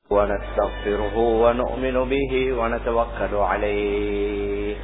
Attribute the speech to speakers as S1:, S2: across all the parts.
S1: ونستغفره ونؤمن به ونتوكل عليه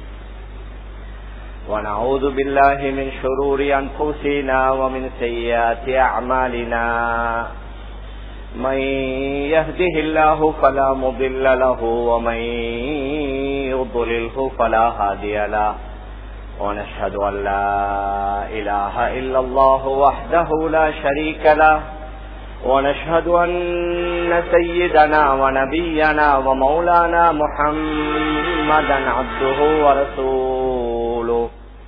S1: ونعوذ بالله من شرور أنفسنا ومن سيئات أعمالنا من يهده الله فلا مضل له ومن يضلله فلا هادي له ونشهد أن لا إله إلا الله وحده لا شريك له ونشهد أن سيدنا ونبينا ومولانا محمدا عبده ورسوله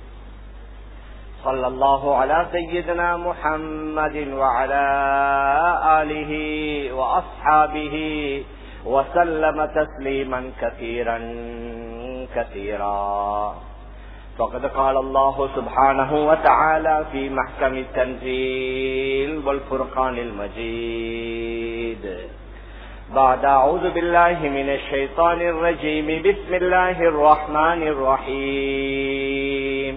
S1: صلى الله على سيدنا محمد وعلى آله وأصحابه وسلم تسليما كثيرا كثيرا فقد قال الله سبحانه وتعالى في محكم التنزيل والفرقان المجيد بعد أعوذ بالله من الشيطان الرجيم بسم الله الرحمن الرحيم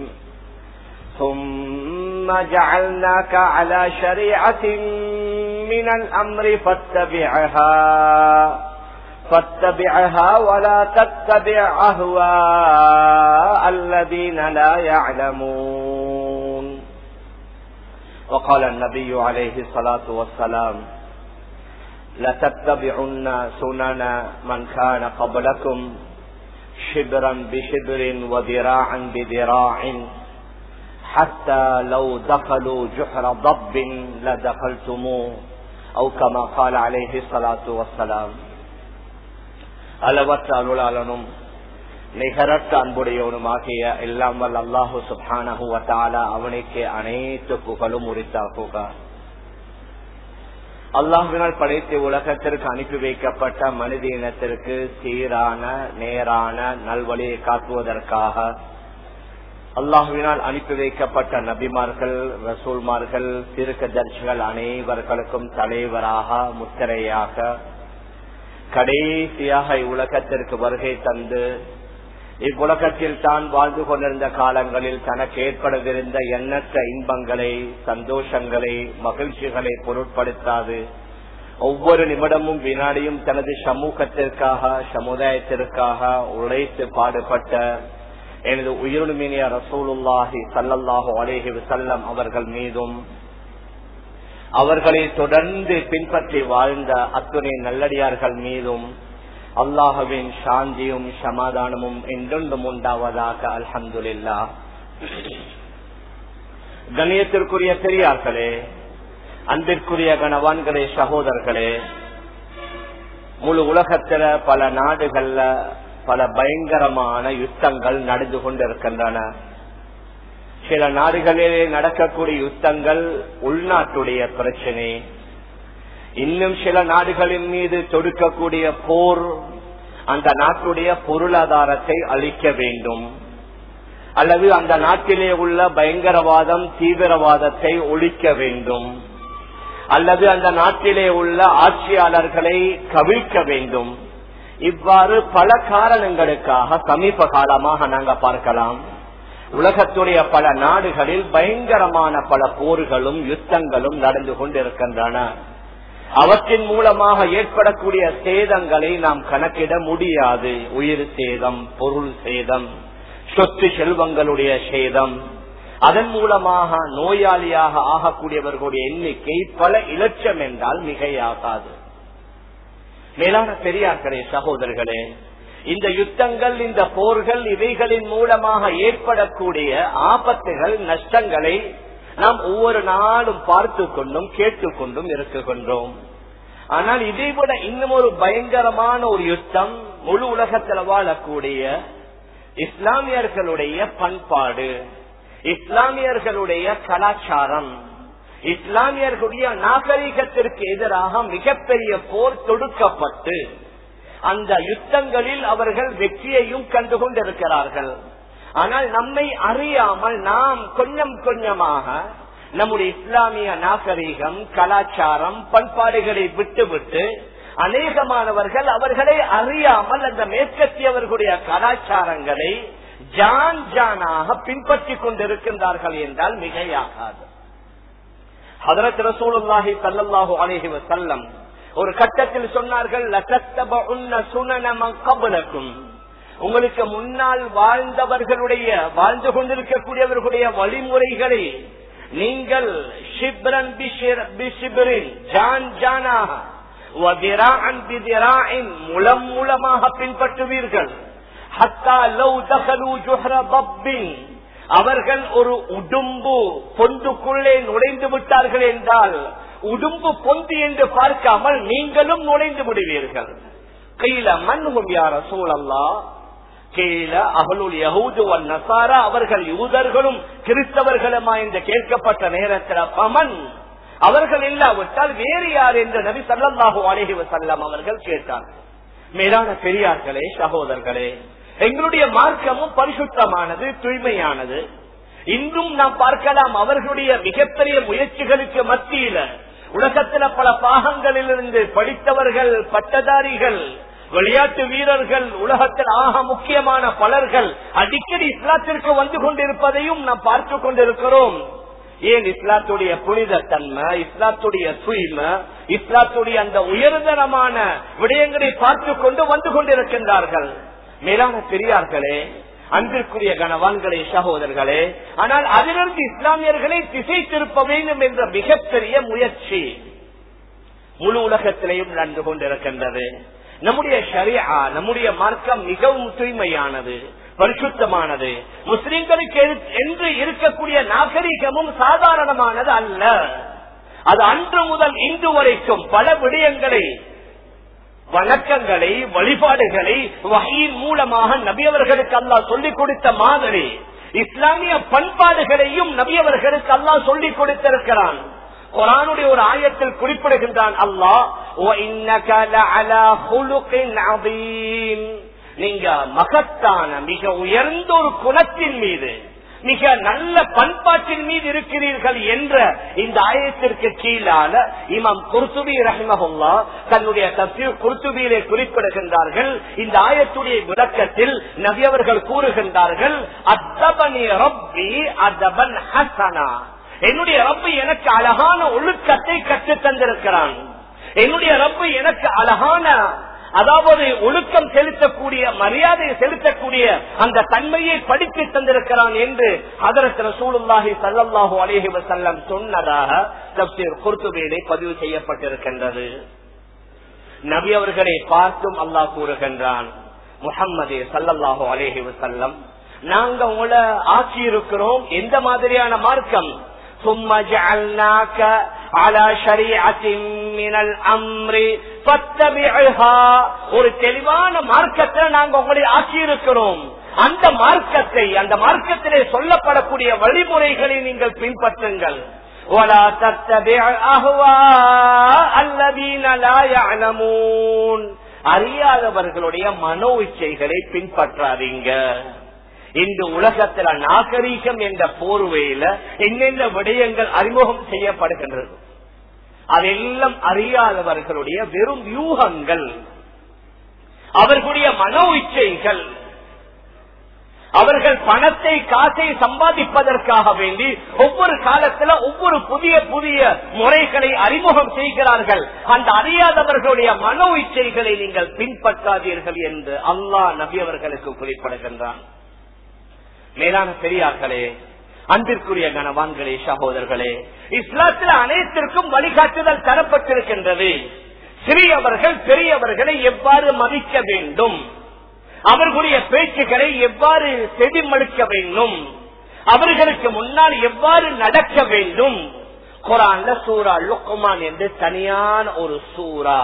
S1: ثم جعلناك على شريعة من الأمر فاتبعها فاتبعها ولا تتبع أهواء الذين لا يعلمون وقال النبي عليه الصلاة والسلام لتتبعن سنن من كان قبلكم شبرا بشبر وذراعا بذراع حتى لو دخلوا جحر ضب لدخلتموه أو كما قال عليه الصلاة والسلام அளவற்ற அருளாளனும் நிகரற்ற அன்புடையவனுமாகிய எல்லாம் வல்ல அல்லாஹு சுபானஹுவத்தாலா அவனுக்கு அனைத்து புகழும் உரித்தாகுக அல்லாஹுவினால் படைத்து உலகத்திற்கு அனுப்பி வைக்கப்பட்ட மனித இனத்திற்கு சீரான நேரான நல்வழியை காட்டுவதற்காக அல்லாஹுவினால் அனுப்பி வைக்கப்பட்ட நபிமார்கள் ரசூல்மார்கள் திருக்க தர்ஷிகள் அனைவர்களுக்கும் தலைவராக முத்திரையாக கடைசியாக இவ்வுலகத்திற்கு வருகை தந்து இவ்வுலகத்தில் தான் வாழ்ந்து கொண்டிருந்த காலங்களில் தனக்கு ஏற்படவிருந்த எண்ணற்ற இன்பங்களை சந்தோஷங்களை மகிழ்ச்சிகளை பொருட்படுத்தாது ஒவ்வொரு நிமிடமும் வினாடியும் தனது சமூகத்திற்காக சமுதாயத்திற்காக உழைத்து பாடுபட்ட எனது உயிருமினிய ரசூலுல்லாஹி சல்லல்லாஹு அலேஹி வசல்லம் அவர்கள் மீதும் அவர்களை தொடர்ந்து பின்பற்றி வாழ்ந்த அத்துணை நல்லடியார்கள் மீதும் அல்லாஹுவின் சாந்தியும் சமாதானமும் என்றொன்றும் உண்டாவதாக அல்ஹம்துல்லா கண்ணியத்திற்குரிய பெரியார்களே அன்பிற்குரிய கணவான்களே சகோதரர்களே முழு உலகத்துல பல நாடுகள்ல பல பயங்கரமான யுத்தங்கள் நடந்து கொண்டிருக்கின்றன சில நாடுகளிலே நடக்கக்கூடிய யுத்தங்கள் உள்நாட்டுடைய பிரச்சனை இன்னும் சில நாடுகளின் மீது தொடுக்கக்கூடிய போர் அந்த நாட்டுடைய பொருளாதாரத்தை அளிக்க வேண்டும் அல்லது அந்த நாட்டிலே உள்ள பயங்கரவாதம் தீவிரவாதத்தை ஒழிக்க வேண்டும் அல்லது அந்த நாட்டிலே உள்ள ஆட்சியாளர்களை கவிழ்க்க வேண்டும் இவ்வாறு பல காரணங்களுக்காக சமீப காலமாக நாங்க பார்க்கலாம் உலகத்துடைய பல நாடுகளில் பயங்கரமான பல போர்களும் யுத்தங்களும் நடந்து கொண்டிருக்கின்றன அவற்றின் மூலமாக ஏற்படக்கூடிய சேதங்களை நாம் கணக்கிட முடியாது உயிர் சேதம் பொருள் சேதம் சொத்து செல்வங்களுடைய சேதம் அதன் மூலமாக நோயாளியாக ஆகக்கூடியவர்களுடைய எண்ணிக்கை பல இலட்சம் என்றால் மிகையாகாது மேலான பெரியார்களே சகோதரர்களே இந்த யுத்தங்கள் இந்த போர்கள் இவைகளின் மூலமாக ஏற்படக்கூடிய ஆபத்துகள் நஷ்டங்களை நாம் ஒவ்வொரு நாளும் பார்த்து கொண்டும் கேட்டுக்கொண்டும் இருக்குகின்றோம் ஆனால் இதை விட இன்னும் ஒரு பயங்கரமான ஒரு யுத்தம் முழு உலகத்தில் வாழக்கூடிய இஸ்லாமியர்களுடைய பண்பாடு இஸ்லாமியர்களுடைய கலாச்சாரம் இஸ்லாமியர்களுடைய நாகரிகத்திற்கு எதிராக மிகப்பெரிய போர் தொடுக்கப்பட்டு அந்த யுத்தங்களில் அவர்கள் வெற்றியையும் கண்டு கொண்டிருக்கிறார்கள் ஆனால் நம்மை அறியாமல் நாம் கொஞ்சம் கொஞ்சமாக நம்முடைய இஸ்லாமிய நாகரீகம் கலாச்சாரம் பண்பாடுகளை விட்டுவிட்டு அநேகமானவர்கள் அவர்களை அறியாமல் அந்த மேற்கத்தியவர்களுடைய கலாச்சாரங்களை ஜான் ஜானாக பின்பற்றி கொண்டிருக்கின்றார்கள் என்றால் மிகையாகாது ஹதரத் ரசூலுல்லாஹி ஸல்லல்லாஹு அலைஹி வஸல்லம் ஒரு கட்டத்தில் சொன்னார்கள் "லதத்தபஉன்ன சுனன மன் கப்லக்கும்." உங்களுக்கு முன்னால் வாழ்ந்தவர்களுடைய வாழ்ந்து கொண்டிருக்கக்கூடியவர்களுடைய வழிமுறைகளை நீங்கள் ஷிப்ரன் பிஷிர்- பிஷிப்ரின், ஜான் ஜானாக, வதிராஅன் பிதிராஇன், முலம் மூலமாக பின்பற்றுவீர்கள் ஹத்தா லவ் தகலு ஜுஹ்ர பப்பின். அவர்கள் ஒரு உடும்பு பொந்துக்குள்ளே நுழைந்து விட்டார்கள் என்றால் உடும்பு பொந்து என்று பார்க்காமல் நீங்களும் நுழைந்து விடுவீர்கள் கையில மண்ணும் யார சூழல்லா கீழ அகலுல் யஹூது வன் நசாரா அவர்கள் யூதர்களும் கிறிஸ்தவர்களுமா என்று கேட்கப்பட்ட நேரத்தில் பமன் அவர்கள் இல்லாவிட்டால் வேறு யார் என்று நபி ஸல்லல்லாஹு அலைஹி வஸல்லம் அவர்கள் கேட்டார்கள் மேலான பெரியார்களே சகோதரர்களே எங்களுடைய மார்க்கமும் பரிசுத்தமானது தூய்மையானது இன்றும் நாம் பார்க்கலாம் அவர்களுடைய மிகப்பெரிய முயற்சிகளுக்கு மத்தியில உலகத்துல பல பாகங்களிலிருந்து படித்தவர்கள் பட்டதாரிகள் விளையாட்டு வீரர்கள் உலகத்தில் ஆக முக்கியமான பலர்கள் அடிக்கடி இஸ்லாத்திற்கு வந்து கொண்டிருப்பதையும் நாம் பார்த்து கொண்டிருக்கிறோம் ஏன் இஸ்லாத்துடைய புனித தன்மை இஸ்லாத்துடைய தூய்மை இஸ்லாத்துடைய அந்த உயர்தரமான விடயங்களை பார்த்து கொண்டு வந்து கொண்டிருக்கின்றார்கள் மேலான பெரியார்களே அன்பிற்குரிய கனவான்களே சகோதரர்களே ஆனால் அதிலிருந்து இஸ்லாமியர்களை திசை திருப்ப வேண்டும் என்ற மிகப்பெரிய முயற்சி முழு உலகத்திலேயும் நடந்து கொண்டிருக்கின்றது நம்முடைய ஷரியா நம்முடைய மார்க்கம் மிகவும் தூய்மையானது பரிசுத்தமானது முஸ்லிம்களுக்கு எது- என்று இருக்கக்கூடிய நாகரிகமும் சாதாரணமானது அல்ல அது அன்று முதல் இன்று வரைக்கும் பல விடயங்களை வணக்கங்களை வழிபாடுகளை வகையின் மூலமாக நபியவர்களுக்கு அல்லாஹ் சொல்லிக் கொடுத்த மாதிரி இஸ்லாமிய பண்பாடுகளையும் நபியவர்களுக்கு அல்லாஹ் சொல்லிக் கொடுத்திருக்கிறான் குரானுடைய ஒரு ஆயத்தில் குறிப்பிடுகின்றான் அல்லாஹ் "வஇன்னக லஅலா ஹுலுகின் அதீம்." நீங்க மகத்தான மிக உயர்ந்த ஒரு குணத்தின் மீது மிக நல்ல பண்பாட்டின் மீது இருக்கிறீர்கள் என்ற இந்த ஆயத்திற்கு கீழால இமாம் குர்துபி ரஹிமஹுல்லா தன்னுடைய தப்சீர் குர்துபியிலே குறிப்பிடுகின்றார்கள் இந்த ஆயத்துடைய விளக்கத்தில் நபியவர்கள் கூறுகின்றார்கள் அத்தபனி ரப்பி அதபன் ஹசனா என்னுடைய ரப்பு எனக்கு அழகான ஒழுக்கத்தை கற்றுத் தந்திருக்கிறான் என்னுடைய ரப்பு எனக்கு அழகான அதாவது ஒழுக்கம் செலுத்தக்கூடிய மரியாதை செலுத்தக்கூடிய அந்த தன்மையை படித்து தந்திருக்கிறான் என்று அதற்கு ரசூலுல்லாஹி ஸல்லல்லாஹு அலைஹி வஸல்லம் சொன்னதாக தப்சீர் குர்துபியிலே பதிவு செய்யப்பட்டிருக்கின்றது நபி அவர்களை பார்த்தும் அல்லாஹ் கூறுகின்றான் முஹம்மதே ஸல்லல்லாஹு அலைஹி வஸல்லம் நாங்க உங்களை ஆட்சி இருக்கிறோம் எந்த மாதிரியான மார்க்கம் ثم جعلناك على شريعة من الأمر فاتبعها ஒரு தெளிவான மார்க்கத்தை நாங்க உங்களை ஆக்கி இருக்கிறோம் அந்த மார்க்கத்தை அந்த மார்க்கத்திலே சொல்லப்படக்கூடிய வழிமுறைகளை நீங்கள் பின்பற்றுங்கள் ولا تتبع أهواء الذين لا يعلمون அறியாதவர்களுடைய மனோ இச்சைகளை பின்பற்றாதீங்க இந்த உலகத்துல நாகரீகம் என்ற போர்வையில என்னென்ன விடயங்கள் அறிமுகம் செய்யப்படுகின்றது அதெல்லாம் அறியாதவர்களுடைய வெறும் வியூகங்கள் அவர்களுடைய மனோ இச்சைகள் அவர்கள் பணத்தை காசை சம்பாதிப்பதற்காக வேண்டி ஒவ்வொரு காலத்துல ஒவ்வொரு புதிய புதிய முறைகளை அறிமுகம் செய்கிறார்கள் அந்த அறியாதவர்களுடைய மனோ இச்சைகளை நீங்கள் பின்பற்றாதீர்கள் என்று அல்லாஹ் நபி அவர்களுக்கு குறிப்பிடுகின்றான் மேலான பெரியார்களே அன்பிற்குரிய கனவான்களே சகோதரர்களே இஸ்லாத்தில் அனைத்திற்கும் வழிகாட்டுதல் தரப்பட்டிருக்கின்றது சிறியவர்கள் பெரியவர்களை எவ்வாறு மதிக்க வேண்டும் அவர்களுடைய பேச்சுக்களை எவ்வாறு செவிமடுக்க வேண்டும் அவர்களுக்கு முன்னால் எவ்வாறு நடக்க வேண்டும் குரான்ல சூரா லுக்குமான் என்று தனியான ஒரு சூரா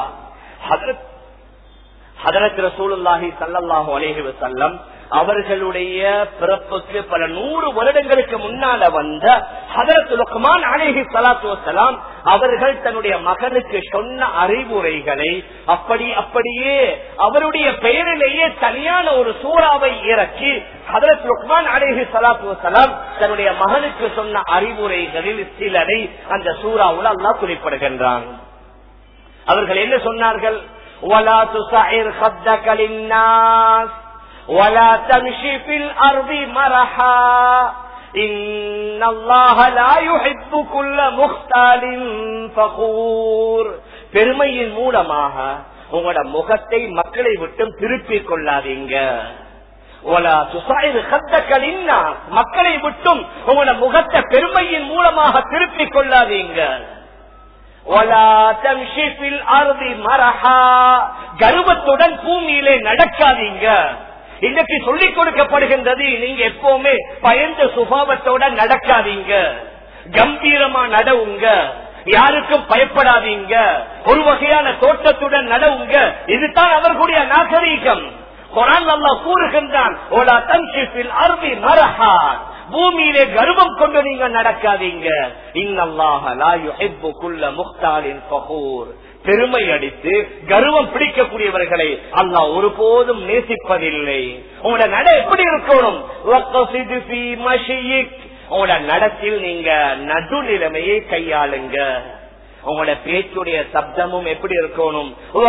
S1: ஹதரத் ரசூலுல்லாஹி சல்லல்லாஹு அலைஹி வஸல்லம் அவர்களுடைய பிறப்புக்கு பல நூறு வருடங்களுக்கு முன்னால வந்த ஹதரத் லுக்மான் அலேஹி சலாத்து வசலாம் அவர்கள் தன்னுடைய மகனுக்கு சொன்ன அறிவுரைகளை அப்படி அப்படியே அவருடைய பெயரிலேயே தனியான ஒரு சூறாவை இறக்கி ஹதரத் லுக்மான் அலேஹி சலாத்து வசலாம் தன்னுடைய மகனுக்கு சொன்ன அறிவுரைகளில் சிலரை அந்த சூறாவுல அல்லாஹ் குறிப்பிடுகின்றான் அவர்கள் என்ன சொன்னார்கள் ولا تصعر خدك للناس ولا تمشي في الأرض مرحا إن الله لا يحب كل مختال فخور பெருமையின் மூலமாக உங்களோட முகத்தை மக்களை விட்டும் திருப்பிக் கொள்ளாதீங்க ஒலா துசாயிரு கத்தக்களின்னா மக்களை விட்டும் உங்களோட முகத்தை பெருமையின் மூலமாக திருப்பிக் கொள்ளாதீங்க ஒலா தம்ஷிபில் அறுதி மரஹா கர்வத்துடன் பூமியிலே நடக்காதீங்க இன்னைக்கு சொல்லிக் கொடுக்கப்படுகின்றது நீங்க எப்பவுமே பயந்த சுபாவத்தோட நடக்காதீங்க கம்பீரமா நடவுங்க யாருக்கும் பயப்படாதீங்க ஒரு வகையான தோட்டத்துடன் நடவுங்க இதுதான் அவர்களுடைய நாகரீகம் குரான் அல்லா கூறுகின்றான் ஓலா தன்ஷிப்பில் அருவி மரஹா பூமியிலே கர்வம் கொண்டு நீங்க நடக்காதீங்க முக்தாலின் பெருமை அடித்து கர்வம் பிடிக்கக்கூடியவர்களை அல்லாஹ் ஒருபோதும் நேசிப்பதில்லை உங்களோட நட எப்படி இருக்கணும் உங்களோட நடத்தில் நீங்க நடுநிலைமையை கையாளுங்க உங்களோட பேச்சுடைய சப்தமும் எப்படி இருக்கணும்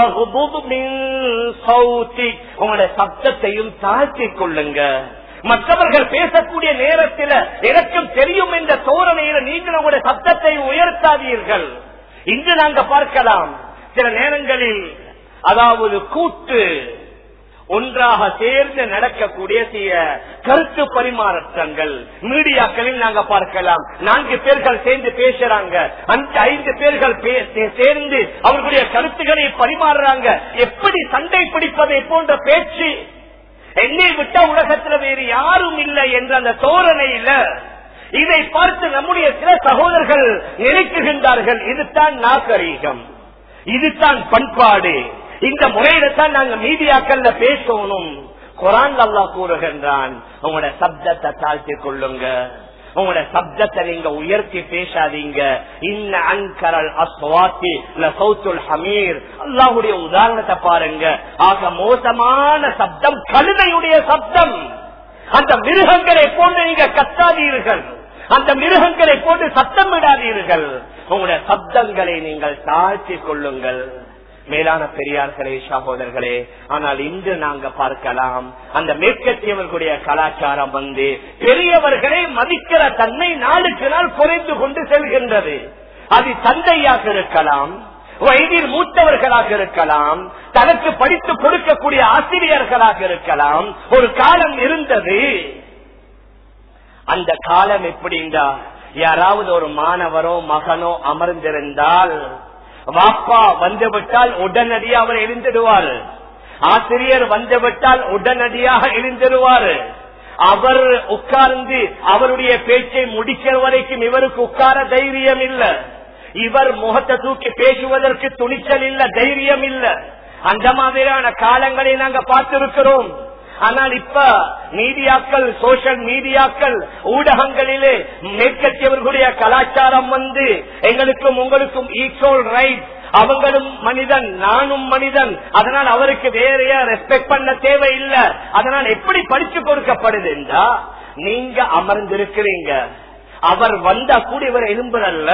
S1: உங்களோட சப்தத்தையும் தாழ்த்திக் கொள்ளுங்க மற்றவர்கள் பேசக்கூடிய நேரத்தில் எனக்கும் தெரியும் என்ற தோரணையில நீங்கள் உங்களுடைய சப்தத்தை உயர்த்தாதீர்கள் இன்று நாங்க பார்க்கலாம் சில நேரங்களில் அதாவது கூட்டு ஒன்றாக சேர்ந்து நடக்கக்கூடிய சில கருத்து பரிமாற்றங்கள் மீடியாக்களில் நாங்க பார்க்கலாம் நான்கு பேர்கள் சேர்ந்து பேசுறாங்க அந்த ஐந்து பேர்கள் சேர்ந்து அவர்களுடைய கருத்துக்களை பரிமாறுறாங்க எப்படி சண்டை பிடிப்பதை போன்ற பேச்சு என்னை விட்ட உலகத்துல வேறு யாரும் இல்லை என்ற அந்த தோரணையில இதை பார்த்து நம்முடைய சில சகோதரர்கள் நினைக்குகின்றார்கள் இதுதான் நாகரீகம் இதுதான் பண்பாடு இந்த முறையில தான் நாங்க மீடியாக்கள்ல பேசணும் குரான் அல்லா கூறுகின்றான் உங்களோட சப்தத்தை தாழ்த்தி கொள்ளுங்க உங்களோட சப்தத்தை நீங்க உயர்த்தி பேசாதீங்க இன்ன அன்கரல் அஸ்வாத்தி சௌத்துல் ஹமீர் அல்லாஹுடைய உதாரணத்தை பாருங்க ஆக மோசமான சப்தம் கழுதையுடைய சப்தம் அந்த மிருகங்களை போன்று நீங்க கத்தாதீர்கள் அந்த மிருகங்களை போட்டு சத்தம் விடாதீர்கள் உங்களுடைய சப்தங்களை நீங்கள் தாழ்த்தி கொள்ளுங்கள் மேலான பெரியார்களே சகோதரர்களே ஆனால் இன்று நாங்க பார்க்கலாம் அந்த மேற்கத்தியவர்களுடைய கலாச்சாரம் வந்து பெரியவர்களை மதிக்கிற தன்மை நாளுக்கு நாள் குறைந்து கொண்டு செல்கின்றது அது தந்தையாக இருக்கலாம் வயதில் மூத்தவர்களாக இருக்கலாம் தனக்கு படித்து கொடுக்கக்கூடிய ஆசிரியர்களாக இருக்கலாம் ஒரு காலம் இருந்தது அந்த காலம் எப்படின்றா யாராவது ஒரு மாணவரோ மகனோ அமர்ந்திருந்தால் வாப்பா வந்துவிட்டால் உடனடியாக அவர் எழுந்திடுவார் ஆசிரியர் வந்துவிட்டால் உடனடியாக எழுந்திடுவார் அவர் உட்கார்ந்து அவருடைய பேச்சை முடிக்கிற வரைக்கும் இவருக்கு உட்கார தைரியம் இல்ல இவர் முகத்தை தூக்கி பேசுவதற்கு துணிச்சல் இல்ல தைரியம் இல்ல அந்த மாதிரியான காலங்களை நாங்க பார்த்திருக்கிறோம் ஆனால் இப்ப மீடியாக்கள் சோசியல் மீடியாக்கள் ஊடகங்களிலே மேற்கத்தியவர்களுடைய கலாச்சாரம் வந்து எங்களுக்கும் உங்களுக்கும் ஈக்குவல் ரைட் அவங்களும் மனிதன் நானும் மனிதன் அதனால் அவருக்கு வேறைய ரெஸ்பெக்ட் பண்ண தேவையில்லை அதனால் எப்படி படிச்சு கொடுக்கப்படுது என்றா நீங்க அமர்ந்திருக்கிறீங்க அவர் வந்தா கூட இவர் எலும்புறல்ல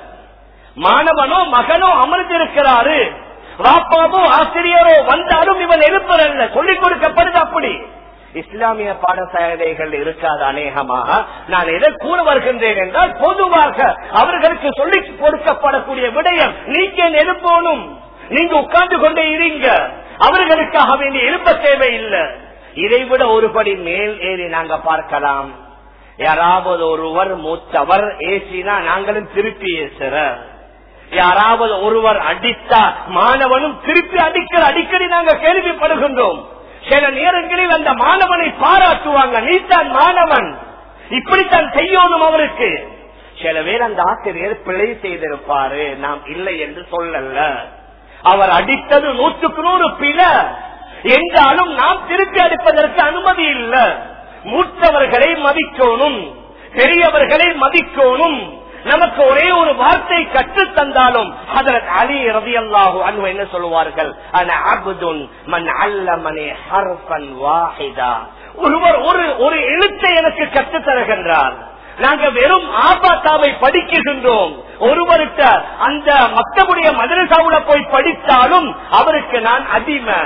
S1: மாணவனோ மகனோ அமர்ந்திருக்கிறாரு வாப்பாவோ ஆசிரியரோ வந்தாலும் இவன் எழுப்புறல்ல சொல்லிக் கொடுக்கப்படுது அப்படி இஸ்லாமிய பாடசாலைகள் இருக்காது அநேகமாக நான் எதை கூற வருகின்றேன் என்றால் பொதுவாக அவர்களுக்கு சொல்லிக் கொடுக்கப்படக்கூடிய விடயம் நீங்க எழுப்பணும் நீங்க உட்கார்ந்து கொண்டே இருங்க அவர்களுக்காக வேண்டிய எழுப்ப தேவையில்லை இதைவிட ஒருபடி மேல் ஏறி நாங்க பார்க்கலாம் யாராவது ஒருவர் மூத்தவர் ஏசினா நாங்களும் திருப்பி ஏசுற யாராவது ஒருவர் அடித்தா மாணவனும் திருப்பி அடிக்கிற அடிக்கடி நாங்க கேள்விப்படுகின்றோம் சில நேரங்களில் அந்த மாணவனை பாராட்டுவாங்க நீத்தான் மாணவன் இப்படித்தான் செய்யணும் அவருக்கு சில பேர் அந்த ஆசிரியர் பிழை செய்திருப்பாரு நாம் இல்லை என்று சொல்லல அவர் அடித்தது நூற்றுக்கு நூறு பிழ என்றாலும் நாம் திருப்பி அடிப்பதற்கு அனுமதி இல்லை மூத்தவர்களை மதிக்கணும் பெரியவர்களை மதிக்கணும் நமக்கு ஒரே ஒரு வார்த்தை கற்று தந்தாலும் அதற்கு அலி ரவி அல்லாஹு அன்பு என்ன சொல்லுவார்கள் மன் அல்லமனே ஹர்பன் வாஹிதா ஒருவர் ஒரு ஒரு எழுத்தை எனக்கு கற்று தருகின்றார் நாங்க வெறும் ஆபாத்தாவை படிக்கின்றோம் ஒருவருக்கு அந்த மத்தபுடைய மதரசாவுல போய் படித்தாலும் அவருக்கு நான் அடிமை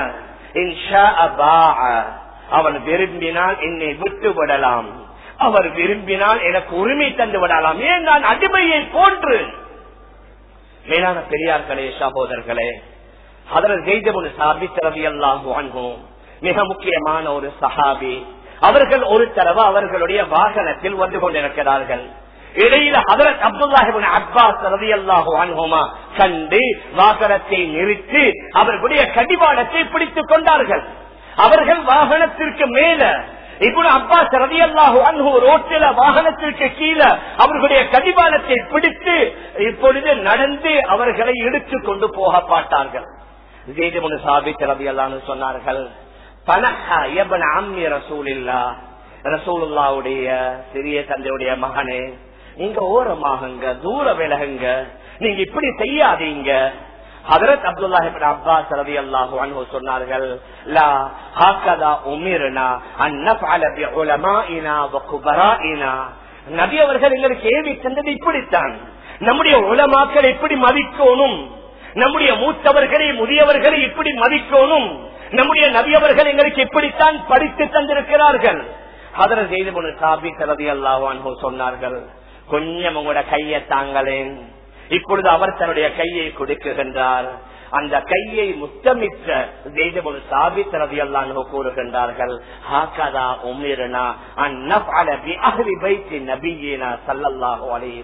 S1: அவன் விரும்பினால் என்னை விட்டு விடலாம் அவர் விரும்பினால் எனக்கு உரிமை தந்து விடலாம் ஏன் நான் அடிமையை போன்று மேலான பெரியார்களே சகோதரர்களே அதில் ஜெய்தமுன் சாபித் ரவி அல்லாஹு மிக முக்கியமான ஒரு சஹாபி அவர்கள் ஒரு தடவை அவர்களுடைய வாகனத்தில் வந்து கொண்டிருக்கிறார்கள் இடையில ஹதரத் அப்துல்லாஹிபின் அப்பாஸ் ரவி அல்லாஹு அன்ஹுமா கண்டு வாகனத்தை நிறுத்தி அவர்களுடைய கடிவாளத்தை பிடித்துக் கொண்டார்கள் அவர்கள் வாகனத்திற்கு மேல இப்படி அப்பாஸ் ரவி அல்லாஹு அன்ஹு ரோட்டில வாகனத்திற்கு கீழே அவர்களுடைய கடிவாளத்தை பிடித்து இப்பொழுது நடந்து அவர்களை இழுத்து கொண்டு போக பார்த்தார்கள் ஜெய்தமுனு சாபித் ரவி அல்லான்னு சொன்னார்கள் பனஹா எபன் அம்மி ரசூலில்லா ரசூலுல்லாவுடைய சிறிய தந்தையுடைய மகனே நீங்க ஓரமாகுங்க தூர விலகுங்க நீங்க இப்படி செய்யாதீங்க ஹதரத் அப்துல்லாஹிபின் அப்பாஸ் ரவி அல்லாஹு அன்ஹு சொன்னார்கள் லா ஹாக்கதா உமிர்னா அன்னஃபஅல பிஉலமாஇனா வகுபராஇனா நபி அவர்கள் எங்களுக்கு ஏவி தந்தது இப்படித்தான் நம்முடைய உலமாக்கள் எப்படி மதிக்கணும் நம்முடைய மூத்தவர்களை முதியவர்களை இப்படி மதிக்கணும் நம்முடைய நபியவர்கள் எங்களுக்கு இப்படித்தான் படித்து தந்திருக்கிறார்கள் அதர செய்து கொண்டு சாபி கலதி அல்லாவான் சொன்னார்கள் கொஞ்சம் உங்களோட கையை தாங்களேன் இப்பொழுது அவர் தன்னுடைய கையை கொடுக்குகின்றார் அந்த கையை முத்தமிட்ட செய்தபொழு சாபித் ரவி அல்லான்னு கூறுகின்றார்கள் ஹாக்கதா உமிரனா அந்நஃபஅல பிஅஹ்லி பைத்தி நபியினா ஸல்லல்லாஹு அலைஹி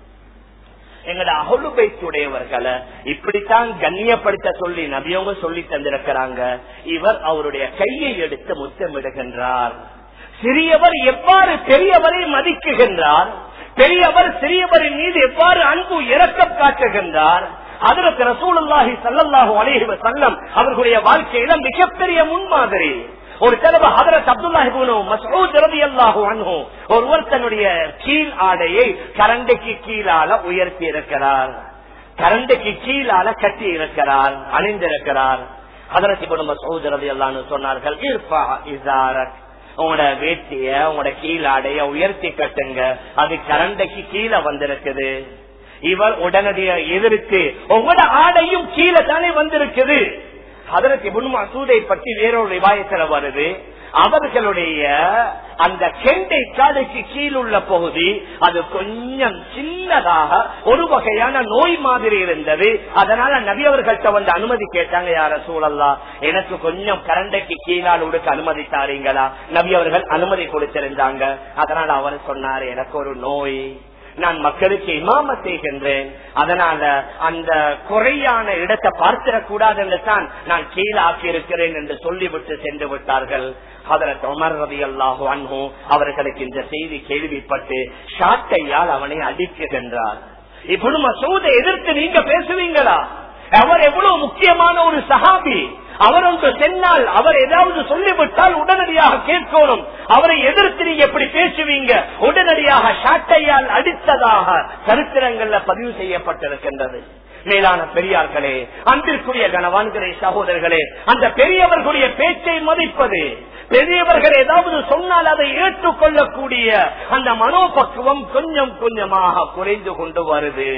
S1: எங்கட அகலுபைத்துடையவர்களை இப்படித்தான் கண்ணியப்படுத்த சொல்லி நபியவங்க சொல்லி தந்திருக்கிறாங்க இவர் அவருடைய கையை எடுத்து முத்தமிடுகின்றார் சிறியவர் எவ்வாறு பெரியவரை மதிக்குகின்றார் பெரியவர் சிறியவரின் மீது எவ்வாறு அன்பு இறக்கம் காட்டுகின்றார் அதற்கு ரசூலுல்லாஹி சல்லல்லாஹு அலைஹி வஸல்லம் அவர்களுடைய வாழ்க்கையில மிகப்பெரிய முன்மாதிரி ஒரு தடவை ஹதரத் அப்துல்லாஹிபுனு மசூத் ரலியல்லாஹு அன்ஹு ஒருவர் தன்னுடைய கீழ் ஆடையை கரண்டைக்கு கீழால உயர்த்தி இருக்கிறார் கரண்டைக்கு கீழால கட்டி இருக்கிறார் அணிந்திருக்கிறார் ஹதரத் இப்னு மசூத் ரலியல்லாஹு சொன்னார்கள் இர்ஃபா இஸாரக் உங்களோட வேட்டிய உங்களோட கீழாடைய உயர்த்தி கட்டுங்க அது கரண்டைக்கு கீழே வந்திருக்குது இவர் உடனடியாக எதிர்த்து உங்களோட ஆடையும் கீழே தானே வந்திருக்குது அதற்கு மசூதை பற்றி வேறொரு விவாயத்தில் வருது அவர்களுடைய அந்த கெண்டை காலைக்கு கீழுள்ள பகுதி அது கொஞ்சம் சின்னதாக ஒரு வகையான நோய் மாதிரி இருந்தது அதனால நபி அவர்கள்ட்ட வந்து அனுமதி கேட்டாங்க யார சூழல்லா எனக்கு கொஞ்சம் கரண்டைக்கு கீழால் உடுக்க அனுமதி தாரீங்களா நபி அவர்கள் அனுமதி கொடுத்திருந்தாங்க அதனால அவர் சொன்னாரு எனக்கு ஒரு நோய் நான் மக்களுக்கு இமாம செய்கின்றேன் அதனால அந்த குறையான இடத்தை பார்த்திடக் கூடாது என்று தான் நான் கீழே ஆக்கி இருக்கிறேன் என்று சொல்லிவிட்டு சென்று விட்டார்கள் அதற்கு உமர் ரவி அல்லாஹு அன்ஹு அவர்களுக்கு இந்த செய்தி கேள்விப்பட்டு ஷாட்டையால் அவனை அடிக்குகின்றார் இப்படி மசூதை எதிர்த்து நீங்க பேசுவீங்களா அவர் எவ்வளவு முக்கியமான ஒரு சஹாபி அவர் ஒன்று சென்னால் அவர் ஏதாவது சொல்லிவிட்டால் உடனடியாக கேட்கணும் அவரை எதிர்த்து நீங்க எப்படி பேசுவீங்க உடனடியாக ஷாட்டையால் அடித்ததாக சரித்திரங்கள்ல பதிவு செய்யப்பட்டிருக்கின்றது மேலான பெரியார்களே அன்பிற்குரிய கனவான்களே சகோதரர்களே அந்த பெரியவர்களுடைய பேச்சை மதிப்பது பெரியவர்கள் ஏதாவது சொன்னால் அதை ஏற்றுக்கொள்ளக்கூடிய அந்த மனோபக்குவம் கொஞ்சம் கொஞ்சமாக குறைந்து கொண்டு வருது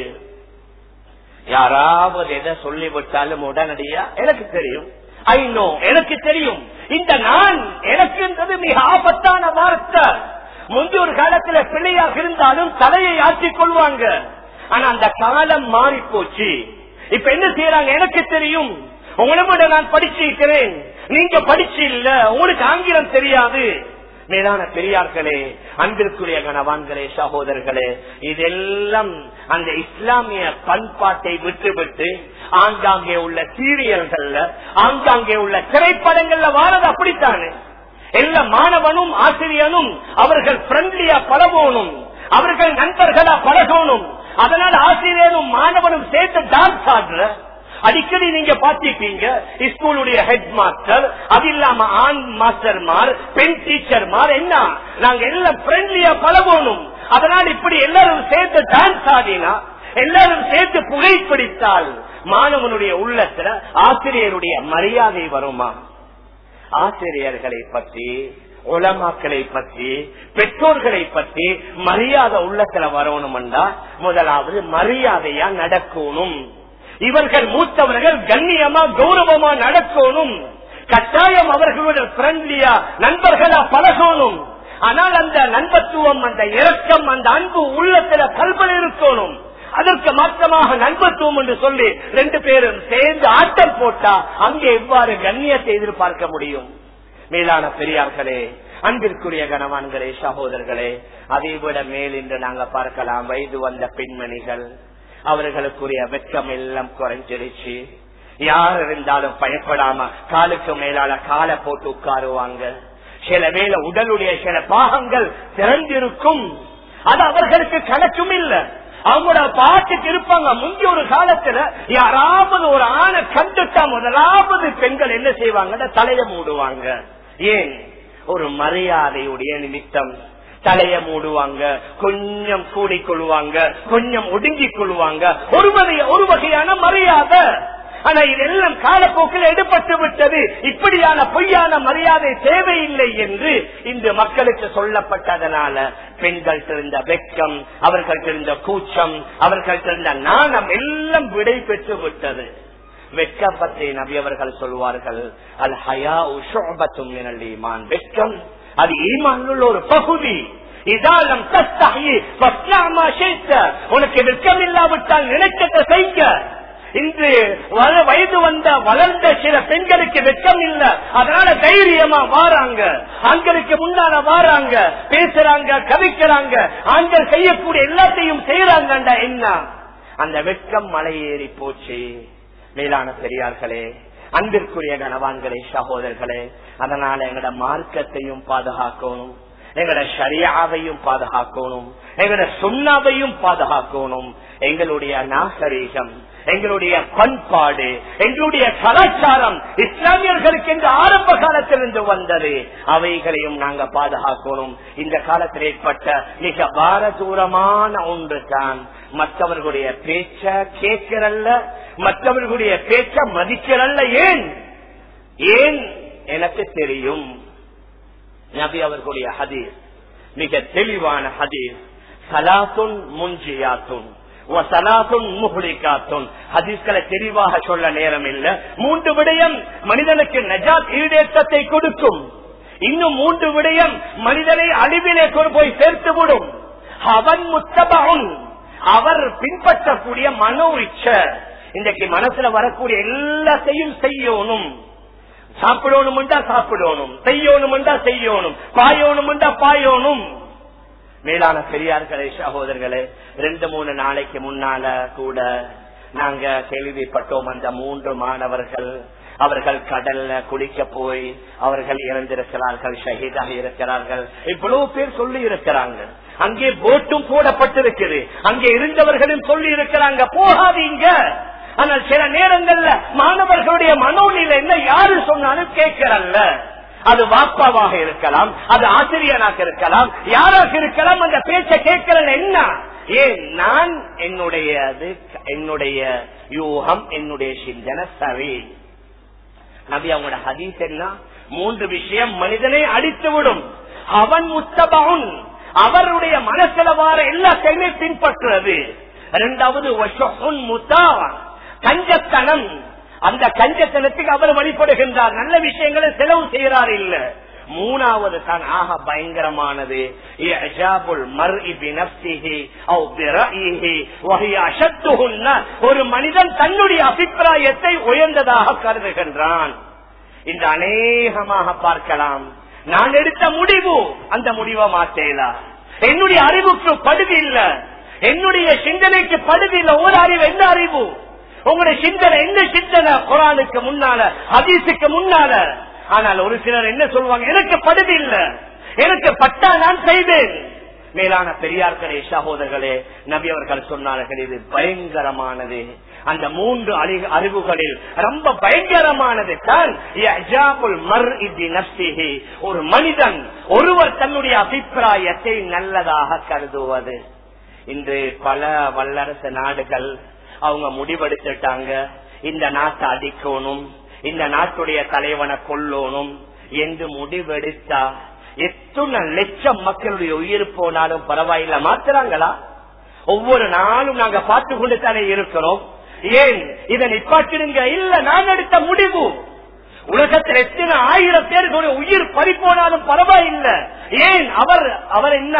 S1: யாராவது எதை சொல்லிவிட்டாலும் உடனடியா எனக்கு தெரியும் ஐநோ எனக்கு தெரியும் இந்த நான் எனக்குன்றது மிக ஆபத்தான வார்த்தை முந்தைய ஒரு காலத்துல பிள்ளையாக இருந்தாலும் தலையை ஆற்றிக் கொள்வாங்க ஆனா அந்த காலம் மாறி போச்சு இப்ப என்ன செய்யறாங்க எனக்கு தெரியும் உங்களை விட நான் படிச்சிருக்கிறேன் நீங்க படிச்சு இல்ல உங்களுக்கு ஆங்கிலம் தெரியாது மேலான பெரியார்களே அன்பிற்குரிய கணவான்களே சகோதரர்களே இதெல்லாம் அந்த இஸ்லாமிய பண்பாட்டை விட்டுவிட்டு ஆங்காங்கே உள்ள சீரியல்கள்ல ஆங்காங்கே உள்ள திரைப்படங்கள்ல வாரது அப்படித்தானே எல்லா மாணவனும் ஆசிரியனும் அவர்கள் ஃப்ரெண்ட்லியா பழகணும் அவர்கள் நண்பர்களா பழகணும் அதனால ஆசிரியரும் மாணவனும் சேர்த்து டான்ஸ் ஆடுற அடிக்கடி நீங்க பாத்திருப்பீங்க ஸ்கூலுடைய ஹெட் மாஸ்டர் அது இல்லாம ஆண் மாஸ்டர்மார் பெண் டீச்சர்மார் என்ன நாங்க எல்லாம் ஃப்ரெண்ட்லியா பழகணும் அதனால் இப்படி எல்லாரும் சேர்த்து டான்ஸ் ஆடினா எல்லாரும் சேர்த்து புகைப்பிடித்தால் மாணவனுடைய உள்ளத்துல ஆசிரியருடைய மரியாதை வருமா ஆசிரியர்களை பற்றி உலமாக்களை பற்றி பெற்றோர்களை பற்றி மரியாதை உள்ளத்துல வரணும்டா முதலாவது மரியாதையா நடக்கணும் இவர்கள் மூத்தவர்கள் கண்ணியமா கௌரவமா நடக்கணும் கட்டாயம் அவர்களுடைய ஃப்ரெண்ட்லியா நண்பர்களா பழகணும் ஆனால் அந்த நண்பத்துவம் அந்த இரக்கம் அந்த அன்பு உள்ளத்துல கல்வல் இருக்கணும் அதற்கு மாற்றமாக நண்பத்துவம் என்று சொல்லி ரெண்டு பேரும் சேர்ந்து ஆட்டம் போட்டா அங்கே எவ்வாறு கண்ணியத்தை எதிர்பார்க்க முடியும் மேலான பெரியார்களே அன்பிற்குரிய கணவான்களே சகோதரர்களே அதை விட மேல் என்று நாங்க பார்க்கலாம் வயது வந்த பெண்மணிகள் அவர்களுக்குரிய வெட்கம் எல்லாம் குறைஞ்சிருச்சு யார் இருந்தாலும் பயப்படாம காலுக்கு மேலால காலை போட்டு உட்காருவாங்க சில வேளை உடலுடைய சில பாகங்கள் திறந்திருக்கும் அது அவர்களுக்கு கணக்கும் இல்ல அவங்களோட பாட்டுக்கு இருப்பாங்க முந்தைய ஒரு காலத்துல யாராவது ஒரு ஆணை கண்டுட்டா முதலாவது பெண்கள் என்ன செய்வாங்க தலையை மூடுவாங்க ஏன் ஒரு மரியாதையுடைய நிமித்தம் தலைய மூடுவாங்க கொஞ்சம் கூடிக்கொள்வாங்க கொஞ்சம் ஒடுங்கிக் கொள்வாங்க ஒரு வகை- ஒரு வகையான மரியாதை ஆனா இதெல்லாம் காலப்போக்கில் எடுபட்டு விட்டது இப்படியான பொய்யான மரியாதை தேவையில்லை என்று இன்று மக்களுக்கு சொல்லப்பட்டதனால பெண்கள் இருந்த வெட்கம் அவர்கள் இருந்த கூச்சம் அவர்கள் இருந்த நாணம் எல்லாம் விடை பெற்று விட்டது வெட்கப்பத்தை நபி அவர்கள் சொல்வார்கள் அல் ஹயா உஷோபத்தும் ஈமான் வெட்கம் அது ஈமானுள்ள ஒரு பகுதி இதாலம் தஸ்தஹி ஃபஸ்லாமா ஷைத்த. உனக்கு வெட்கம் இல்லாவிட்டால் நினைச்சதை செய்ய இன்று வ- வயது வந்த வளர்ந்த சில பெண்களுக்கு வெட்கம் இல்ல அதனால தைரியமா வாராங்க ஆண்களுக்கு முன்னால வாராங்க பேசுறாங்க கவிக்கிறாங்க ஆண்கள் செய்யக்கூடிய எல்லாத்தையும் செய்யறாங்கண்டா என்ன அந்த வெட்கம் மலையேறி போச்சு மேலான பெரியார்களே அன்பிற்குரிய கனவான்களே சகோதரர்களே அதனால எங்கட மார்க்கத்தையும் பாதுகாக்கணும் எங்கட ஷரியாவையும் பாதுகாக்கணும் எங்கட சுண்ணாவையும் பாதுகாக்கணும் எங்களுடைய நாகரீகம் எங்களுடைய பண்பாடு எங்களுடைய கலாச்சாரம் இஸ்லாமியர்களுக்கு இந்த ஆரம்ப காலத்திலிருந்து வந்தது அவைகளையும் நாங்க பாதுகாக்கணும் இந்த காலத்தில் ஏற்பட்ட மிக பாரதூரமான ஒன்று தான் மற்றவர்களுடைய பேச்ச கேட்கிறல்ல மற்றவர்களுடைய பேச்ச மதிக்கிறல்ல ஏன் ஏன் எனக்கு தெரியும் நபி அவர்களுடைய ஹதீஸ் மிக தெளிவான ஹதீஸ் சலாத்துன் முஞ்சியாத்துன் ஹதீஸ்களை தெளிவாக சொல்ல நேரம் இல்ல மூன்று விடயம் மனிதனுக்கு நஜாத் ஈடேற்றத்தை கொடுக்கும் இன்னும் மூன்று விடயம் மனிதனை அழிவிலே கொண்டு போய் சேர்த்து விடும் அவன் முத்தபன் அவர் பின்பற்றக்கூடிய மனோ இச்ச இன்றைக்கு மனசுல வரக்கூடிய எல்லாத்தையும் செய்யணும் சாப்பிடணும்டா சாப்பிடணும் செய்யணும்டா செய்யணும் பாயணும்டா பாயணும் மேலான பெரியார்களே சகோதரர்களே ரெண்டு மூணு நாளைக்கு முன்னால கூட நாங்க கேள்விப்பட்டோம் அந்த மூன்று மாணவர்கள் அவர்கள் கடல்ல குளிக்க போய் அவர்கள் இறந்திருக்கிறார்கள் ஷஹீதாக இருக்கிறார்கள் இவ்வளவு பேர் சொல்லி இருக்கிறாங்க அங்கே போட்டும் போடப்பட்டிருக்குது அங்கே இருந்தவர்களும் சொல்லி இருக்கிறாங்க போகாதீங்க ஆனால் சில நேரங்கள்ல மாணவர்களுடைய மனோநிலை என்ன யாரு சொன்னாலும் கேட்கிறல்ல அது வாப்பாவாக இருக்கலாம் அது ஆசிரியராக இருக்கலாம் யாராக இருக்கலாம் அந்த பேச்ச கேட்கறது என்ன ஏன் நான் என்னுடைய என்னுடைய யூகம் என்னுடைய சிந்தனை சரி நபி அவங்களோட ஹதீஸ் என்ன மூன்று விஷயம் மனிதனை அடித்து விடும் அவன் முத்தபவுன் அவருடைய மனசுல வார எல்லாத்தையுமே பின்பற்றுறது இரண்டாவது வஷுன் முத்தாவன் கஞ்சத்தனம் அந்த கஞ்சத்தனத்துக்கு அவர் வழிபடுகின்றார் நல்ல விஷயங்களை செலவு செய்கிறார் இல்ல மூணாவது தான் ஆக பயங்கரமானது இஅஜாபுல் மர்இ பினஃப்ஸிஹி அவ் பிரஇஹி வஹிய அஷத்துஹுன்ன ஒரு மனிதன் தன்னுடைய அபிப்பிராயத்தை உயர்ந்ததாக கருதுகின்றான் இந்த அநேகமாக பார்க்கலாம் நான் எடுத்த முடிவு அந்த முடிவை மாற்றேலா என்னுடைய அறிவுக்கு படுதி இல்ல என்னுடைய சிந்தனைக்கு படுதி இல்ல ஒரு அறிவு என்ன அறிவு உங்களுடைய சிந்தனை என்ன சிந்தனை குரானுக்கு முன்னால ஹதீஸுக்கு முன்னால ஆனால் ஒரு சிலர் என்ன சொல்லுவாங்க எனக்கு படுதி இல்ல எனக்கு பட்டா நான் செய்தேன் மேலான பெரியார்களே சகோதரர்களே நபி அவர்கள் சொன்னார்கள் இது பயங்கரமானது அந்த மூன்று அறி- அறிவுகளில் ரொம்ப பயங்கரமானது தான் இஅஜாபுல் மர்இ பினஃப்ஸிஹி. ஒரு மனிதன் ஒருவர் தன்னுடைய அபிப்பிராயத்தை நல்லதாக கருதுவது இன்று பல வல்லரசு நாடுகள் அவங்க முடிவெடுத்துட்டாங்க இந்த நாட்டை அடிக்கணும் இந்த நாட்டுடைய தலைவனை கொல்லணும் என்று முடிவெடுத்தா எத்தனை லட்சம் மக்களுடைய உயிர் போனாலும் பரவாயில்ல மாத்துறாங்களா ஒவ்வொரு நாளும் நாங்க பார்த்து கொண்டு தானே இருக்கிறோம் ஏன் இதை நிப்பாட்டிடுங்க இல்ல நான் எடுத்த முடிவு உலகத்தில் எத்தனை ஆயிரம் பேர்களுடைய உயிர் பறி போனாலும் பரவாயில்லை ஏன் அவர் அவர் என்ன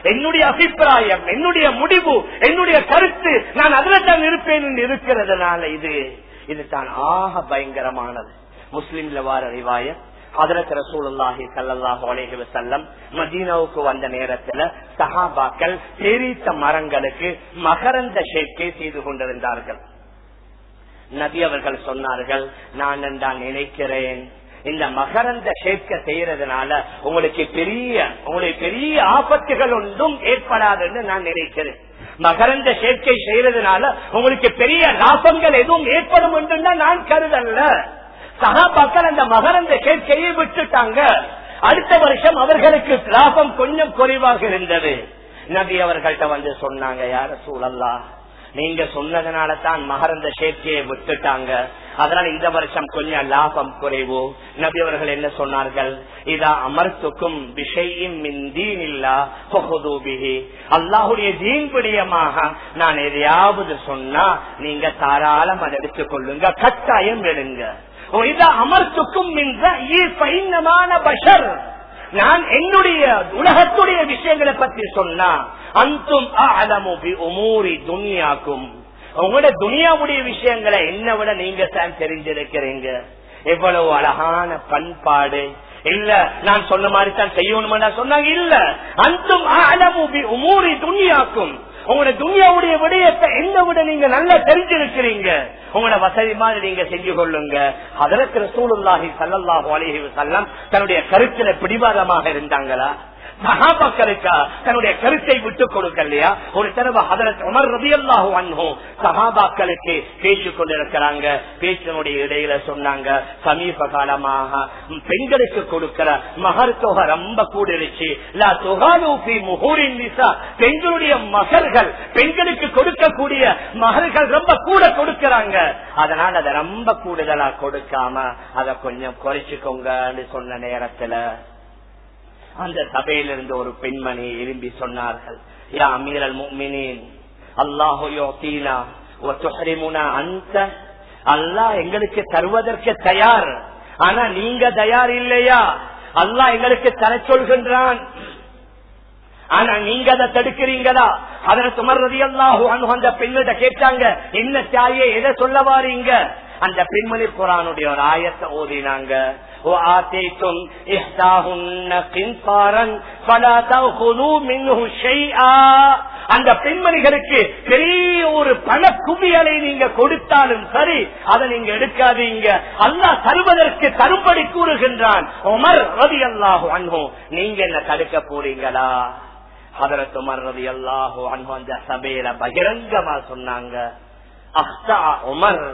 S1: என்னுடைய அபிப்பிராயம் என்னுடைய முடிவு என்னுடைய கருத்து நான் அதில் தான் இருப்பேன் என்று இருக்கிறதுனால இது இது தான் ஆக பயங்கரமானது முஸ்லிம்ல வார ரிவாய ஹதரத் ரசூலுல்லாஹி ஸல்லல்லாஹு அலைஹி வஸல்லம் மதீனாவுக்கு வந்த நேரத்துல சஹாபாக்கள் தெரித்த மரங்களுக்கு மகரந்த சேர்க்கை செய்து கொண்டிருந்தார்கள் நபி அவர்கள் சொன்னார்கள் நான் தான் நினைக்கிறேன் இந்த மகரந்த சேர்க்க செய்யறதுனால உங்களுக்கு பெரிய உங்களுக்கு பெரிய ஆபத்துகள் ஒன்றும் ஏற்படாதுன்னு நான் நினைக்கிறேன் மகரந்த சேர்க்கை செய்யறதுனால உங்களுக்கு பெரிய லாபங்கள் எதுவும் ஏற்படும் என்று நான் கருதல்ல சகாபாக்கள் அந்த மகரந்த சேர்க்கையை விட்டுட்டாங்க அடுத்த வருஷம் அவர்களுக்கு லாபம் கொஞ்சம் குறைவாக இருந்தது நபி அவர்கள்ட்ட வந்து சொன்னாங்க யார சூழல்லா நீங்க சொன்னதுனால தான் மகரந்த சேர்க்கையை விட்டுட்டாங்க அதனால இந்த வருஷம் கொஞ்சம் லாபம் குறைவு நபி அவர்கள் என்ன சொன்னார்கள் இதா அமர்த்துக்கும் விஷயம் அல்லாஹுடைய தீன் பிடியமாக நான் எதையாவது சொன்னா நீங்க தாராளம் அதை எடுத்துக் கொள்ளுங்க கட்டாயம் எடுங்க இதா அமர்த்துக்கும் பைன்னமான பஷர் நான் என்னுடைய உலகத்துடைய விஷயங்களை பற்றி சொன்னா அந்தும் உமூரி துனியாக்கும் உங்களோட துனியாவுடைய விஷயங்களை என்ன விட நீங்க தான் தெரிஞ்சிருக்கிறீங்க எவ்வளவு அழகான பண்பாடு இல்ல நான் சொன்ன மாதிரி தான் செய்யணுமா சொன்னாங்க இல்ல அந்தும் உமூரி துனியாக்கும் உங்களோட துனியாவுடைய விடயத்தை என்ன விட நீங்க நல்லா தெரிஞ்சிருக்கிறீங்க உங்களோட வசதி மாதிரி நீங்க செஞ்சு கொள்ளுங்க அதற்கு ரசூலுல்லாஹி சல்லாஹு அலஹி வசல்லாம் தன்னுடைய கருத்துல பிடிவாதமாக இருந்தாங்களா சகாபாக்களுக்கா தன்னுடைய கருத்தை விட்டுக் கொடுக்கலையா ஒரு தடவை அதற்கு உமர் ரவி அல்லாஹு அன்ஹோ சகாபாக்களுக்கு பேசிக் கொண்டிருக்கிறாங்க பேச்சினுடைய இடையில சொன்னாங்க சமீப காலமாக பெண்களுக்கு கொடுக்கிற மகர் தொகை ரொம்ப கூடிருச்சு பெண்களுடைய மகர்கள் பெண்களுக்கு கொடுக்கக்கூடிய மகர்கள் ரொம்ப கூட கொடுக்கறாங்க அதனால அதை ரொம்ப கூடுதலா கொடுக்காம அதை கொஞ்சம் குறைச்சுக்கோங்கன்னு சொன்ன நேரத்துல அந்த சபையிலிருந்து ஒரு பெண்மணி எழும்பி சொன்னார்கள் யா அமீரல் முக்மினின் அல்லாஹோ யோகீனா அந்த அல்லாஹ் எங்களுக்கு தருவதற்கு தயார் ஆனா நீங்க தயார் இல்லையா அல்லாஹ் எங்களுக்கு தர சொல்கின்றான் ஆனா நீங்க அதை தடுக்கிறீங்களா அதனை சுமர்றது அல்லாஹு அந்த பெண்ணிட்ட கேட்டாங்க என்ன தாயே எதை சொல்ல வாரீங்க அந்த பெண்மணி குரானுடைய ஒரு ஆயத்தை ஓதினாங்க وآتيتم إحداهن قنطارا فلا تأخذوا منه شيئا அந்த பெண்மணிகளுக்கு பெரிய ஒரு பண குவியலை நீங்க கொடுத்தாலும் சரி அதை நீங்க எடுக்காதீங்க அல்லாஹ் தருவதற்கு தரும்படி கூறுகின்றான் உமர் ரவி அல்லாஹு அன்போ நீங்க என்ன தடுக்க போறீங்களா அதற்கு உமர் ரவி அல்லாஹு அன்போ அந்த சபையில பகிரங்கமா சொன்னாங்க அஹ்தா உமர்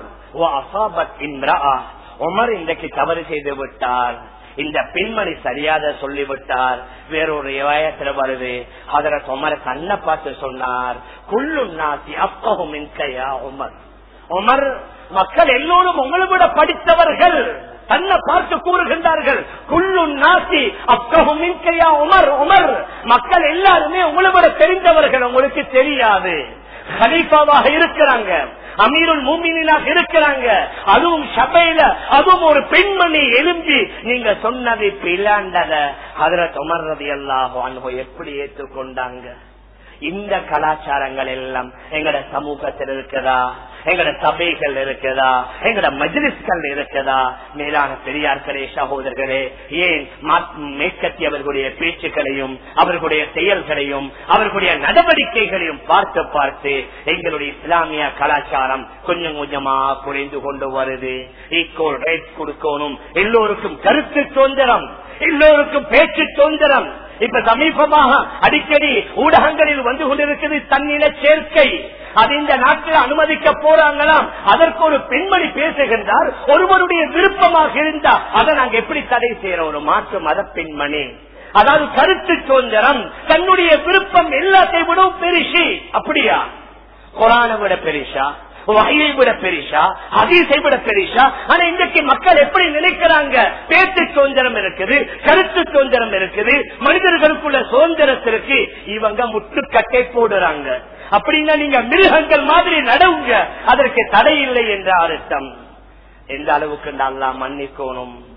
S1: அசாபத் இம்ரா உமர் இன்றைக்கு தவறு செய்து விட்டார் இந்த பெண்மணி சரியாக சொல்லிவிட்டார் வேறொரு விவாயத்துல வருது அதர உமர் கண்ணை பார்த்து சொன்னார் குள்ளு நாசி அப்பகும் மின்கையா உமர் உமர் மக்கள் எல்லோரும் உங்களை விட படித்தவர்கள் தன்னை பார்த்து கூறுகின்றார்கள் குள்ளு நாசி அப்பகும் மின்கையா உமர் உமர் மக்கள் எல்லாருமே உங்களை விட தெரிந்தவர்கள் உங்களுக்கு தெரியாது ஹலீஃபாவாக இருக்கிறாங்க அமீருல் மூமினாக இருக்கிறாங்க அதுவும் சபையில அதுவும் ஒரு பெண்மணி எழும்பி நீங்க சொன்னதை பிளாண்டத அதுல தொமர்றது எல்லாகும் அனுபவ எப்படி ஏற்றுக்கொண்டாங்க இந்த கலாச்சாரங்கள் எல்லாம் எங்கட சமூகத்தில் இருக்குதா எங்கட சபைகள் இருக்குதா எங்கட மஜ்லிஸ்கள் இருக்குதா மேலான பெரியார்களே சகோதரர்களே ஏன் மேற்கத்தியவர்களுடைய பேச்சுக்களையும் அவர்களுடைய செயல்களையும் அவர்களுடைய நடவடிக்கைகளையும் பார்த்து பார்த்து எங்களுடைய இஸ்லாமிய கலாச்சாரம் கொஞ்சம் கொஞ்சமா குறைந்து கொண்டு வருது ஈக்குவல் ரைட் கொடுக்கணும் எல்லோருக்கும் கருத்து சுதந்திரம் எல்லோருக்கும் பேச்சு சுதந்திரம் இப்ப சமீபமாக அடிக்கடி ஊடகங்களில் வந்து கொண்டிருக்கிறது தன்னில சேர்க்கை அது இந்த நாட்டில் அனுமதிக்க போறாங்களாம் அதற்கு ஒரு பெண்மணி பேசுகின்றார் ஒருவருடைய விருப்பமாக இருந்தா அதை நாங்க எப்படி தடை செய்யறோம் ஒரு மாற்று மத பெண்மணி அதாவது கருத்து சுதந்திரம் தன்னுடைய விருப்பம் எல்லாத்தையும் விட பெருசு அப்படியா குரானை விட பெருசா வகையை விட பெரிசா அதிசை விட பெரிசா ஆனா இன்றைக்கு மக்கள் எப்படி நினைக்கிறாங்க பேச்சு சுதந்திரம் இருக்குது கருத்து சுதந்திரம் இருக்குது மனிதர்களுக்குள்ள சுதந்திரத்திற்கு இவங்க முட்டுக்கட்டை போடுறாங்க அப்படின்னா நீங்க மிருகங்கள் மாதிரி நடவுங்க அதற்கு தடை இல்லை என்ற அர்த்தம் எந்த அளவுக்கு நல்லா மன்னிக்கணும்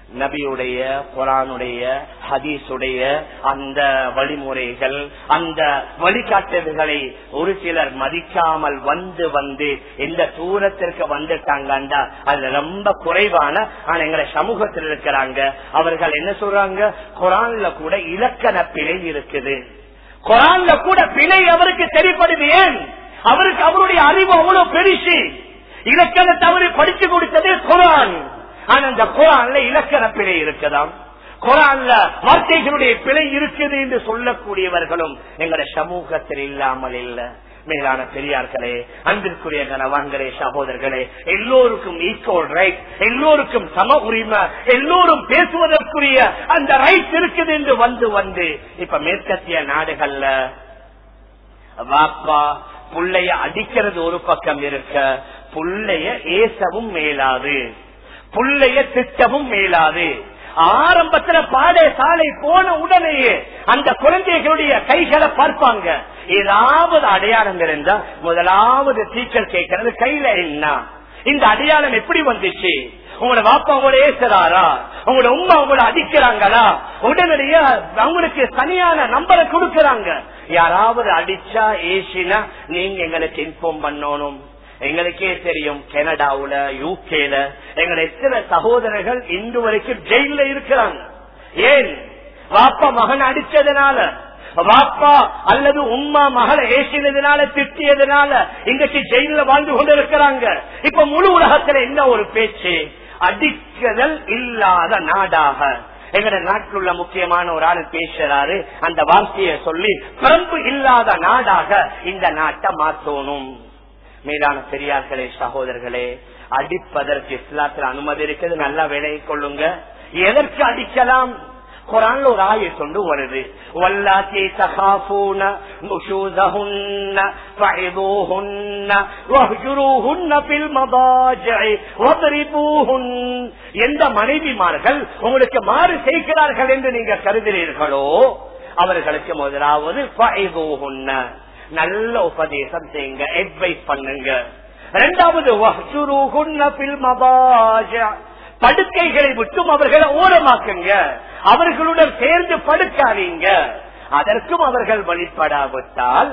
S1: நபியுடைய குரானுடைய ஹதீஸுடைய அந்த வழிமுறைகள் அந்த வழிகாட்டுதல்களை ஒரு சிலர் மதிக்காமல் வந்து வந்து எந்த தூரத்திற்கு வந்துட்டாங்கண்டா அது ரொம்ப குறைவான ஆனா எங்களை சமூகத்தில் இருக்கிறாங்க அவர்கள் என்ன சொல்றாங்க குரான்ல கூட இலக்கண பிழை இருக்குது குரான்ல கூட பிழை அவருக்கு தெரிப்படுது ஏன் அவருக்கு அவருடைய அறிவு அவ்வளவு பெருசு இலக்கண தவறு படிச்சு கொடுத்ததே குரான் ஆனா அந்த குரான்ல இலக்கண பிழை இருக்குதாம் குரான்ல வார்த்தைகளுடைய பிழை இருக்குது என்று சொல்லக்கூடியவர்களும் எங்களுடைய சமூகத்தில் இல்லாமல் இல்ல மேலான பெரியார்களே அன்பிற்குரிய கனவான்களே சகோதரர்களே எல்லோருக்கும் ஈக்குவல் ரைட் எல்லோருக்கும் சம உரிமை எல்லோரும் பேசுவதற்குரிய அந்த ரைட் இருக்குது என்று வந்து வந்து இப்ப மேற்கத்திய நாடுகள்ல வாப்பா புள்ளைய அடிக்கிறது ஒரு பக்கம் இருக்க புள்ளைய ஏசவும் மேலாது புள்ளைய திட்டமும் மேலாது ஆரம்பத்துல பாடசாலை போன உடனேயே அந்த குழந்தைகளுடைய கைகளை பார்ப்பாங்க ஏதாவது அடையாளம் இருந்தா முதலாவது டீச்சர் கேட்கறது கையில என்ன இந்த அடையாளம் எப்படி வந்துச்சு உங்களோட வாப்பா உங்களோட ஏசுறாரா உங்களோட உமா உங்களை அடிக்கிறாங்களா உடனடியா அவங்களுக்கு தனியான நம்பரை கொடுக்கறாங்க யாராவது அடிச்சா ஏசினா நீங்க எங்களுக்கு இன்ஃபார்ம் பண்ணணும் எங்களுக்கே தெரியும் கனடாவுல யூகேல எங்களை எத்தனை சகோதரர்கள் இன்று வரைக்கும் ஜெயில இருக்கிறாங்க ஏன் வாப்பா மகன் அடிச்சதுனால வாப்பா அல்லது உம்மா மகளை ஏசினதுனால திட்டியதுனால இன்றைக்கு ஜெயில வாழ்ந்து கொண்டிருக்கிறாங்க இப்ப முழு உலகத்துல என்ன ஒரு பேச்சு அடிக்குதல் இல்லாத நாடாக எங்கட நாட்டில் உள்ள முக்கியமான ஒரு ஆள் பேசுறாரு அந்த வார்த்தையை சொல்லி பிறப்பு இல்லாத நாடாக இந்த நாட்டை மாத்தணும் மேலான பெரியார்களே சகோதரர்களே அடிப்பதற்கு இஸ்லாத்தில் அனுமதி இருக்குது நல்லா விலை கொள்ளுங்க எதற்கு அடிக்கலாம் குரான்ல ஒரு ஆய கொண்டு வருது வல்லாத்தி தகாஃபூன நுஷூதஹுன்ன ஃபஇதுஹுன்ன வஹ்ஜுருஹுன்ன ஃபில் மதாஜிஇ வத்ரிபூஹுன் எந்த மனைவிமார்கள் உங்களுக்கு மாறு செய்கிறார்கள் என்று நீங்க கருதுகிறீர்களோ அவர்களுக்கு முதலாவது ஃபஇதுஹுன்ன நல்ல உபதேசம் செய்யுங்க அட்வைஸ் பண்ணுங்க இரண்டாவது வஹ்ஜுருஹுன்ன ஃபில் மதாஜிஇ படுக்கைகளை விட்டும் அவர்களை ஓரமாக்குங்க அவர்களுடன் சேர்ந்து படுக்காதீங்க அதற்கும் அவர்கள் வழிபடாவிட்டால்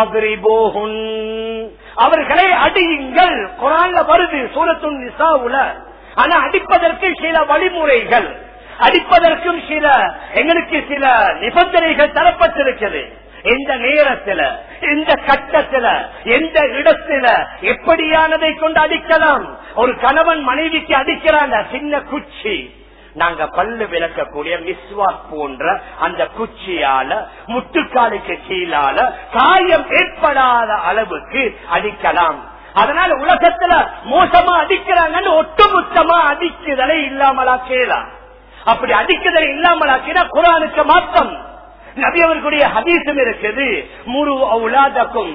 S1: அவர்களை அடியுங்கள் குரான்ல வருது சூரத்துன் நிசாவுல ஆனா அடிப்பதற்கு சில வழிமுறைகள் அடிப்பதற்கும் சில எங்களுக்கு சில நிபந்தனைகள் தரப்பட்டிருக்கிறது எந்த நேரத்துல எந்த கட்டத்துல எந்த இடத்துல எப்படியானதை கொண்டு அடிக்கலாம் ஒரு கணவன் மனைவிக்கு அடிக்கிறான் சின்ன குச்சி நாங்க பல்லு விளக்கக்கூடிய மிஸ்வாக் போன்ற அந்த குச்சியால முட்டுக்காலுக்கு கீழால காயம் ஏற்படாத அளவுக்கு அடிக்கலாம் அதனால உலகத்துல மோசமா அடிக்கிறாங்கன்னு ஒட்டுமொத்தமா அடிக்குதலை இல்லாமலாக்கலாம் அப்படி அடிக்குதலை இல்லாமலாக்கினா குரானுக்கு மாத்தம் நபி அவர்களுடைய ஹதீசும் இருக்குது முரு அவுலாதக்கும்